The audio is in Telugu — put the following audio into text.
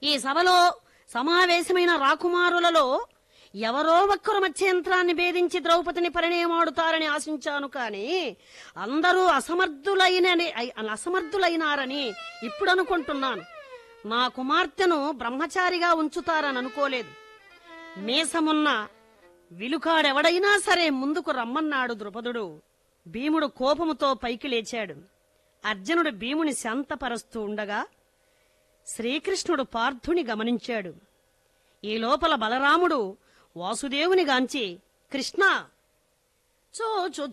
ఈ సభలో సమావేశమైన రాకుమారులలో ఎవరో ఒక్కరు మత్స్యంత్రాన్ని భేదించి ద్రౌపదిని పరిణయమాడుతారని ఆశించాను కాని అందరూ అసమర్థులైనని అయ్- అసమర్థులైనారని ఇప్పుడు అనుకుంటున్నాను నా కుమార్తెను బ్రహ్మచారిగా ఉంచుతారని అనుకోలేదు మీసమున్న విలుకాడెవడైనా సరే ముందుకు రమ్మన్నాడు ద్రుపదుడు భీముడు కోపముతో పైకి లేచాడు అర్జునుడు భీముని శాంతపరుస్తూ ఉండగా శ్రీకృష్ణుడు పార్థుని గమనించాడు ఈ లోపల బలరాముడు వాసుదేవుని గాంచి కృష్ణ చో చో